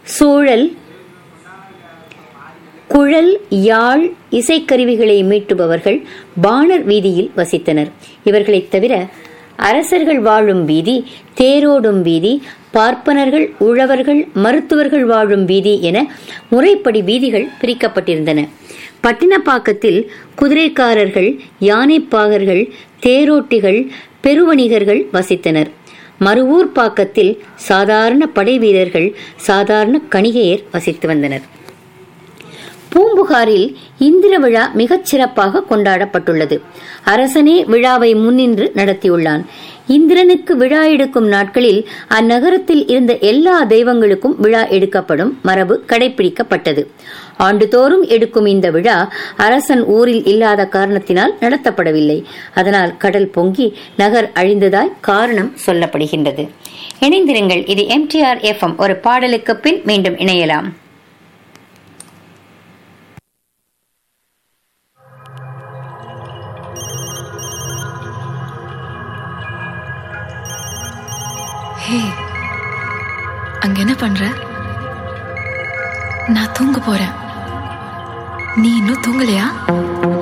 சூழல் குழல் யாழ் இசைக்கருவிகளை மீட்டுபவர்கள் பாணர் வீதியில் வசித்தனர் இவர்களைத் தவிர அரசர்கள் வாழும் வீதி தேரோடும் வீதி பார்ப்பனர்கள் உழவர்கள் மருத்துவர்கள் வாழும் வீதி என முறைப்படி வீதிகள் பிரிக்கப்பட்டிருந்தன பட்டினப்பாக்கத்தில் குதிரைக்காரர்கள் யானைப்பாகர்கள் தேரோட்டிகள் பெருவணிகர்கள் வசித்தனர் மறுவூர் பாக்கத்தில் சாதாரண படை வீரர்கள் சாதாரண கணிகையர் வசித்து வந்தனர் பூம்புகாரில் இந்திர விழா மிகச் சிறப்பாக கொண்டாடப்பட்டுள்ளது அரசனே விழாவை முன்னின்று நடத்தியுள்ளான் இந்திரனுக்கு விழா எடுக்கும் நாட்களில் அந்நகரத்தில் இருந்த எல்லா தெய்வங்களுக்கும் விழா எடுக்கப்படும் மரபு கடைபிடிக்கப்பட்டது ஆண்டுதோறும் எடுக்கும் இந்த விழா அரசன் ஊரில் இல்லாத காரணத்தினால் நடத்தப்படவில்லை அதனால் கடல் பொங்கி நகர் அழிந்ததாய் காரணம் சொல்லப்படுகின்றது இணைந்திருங்கள் இது எம்டிஆர் எஃப்எம் ஒரு பாடலுக்கு பின் மீண்டும் இணையலாம் ஹே அங்க என்ன பண்ற நான் தூங்க போறேன் நீ இன்னும் தூங்கலையா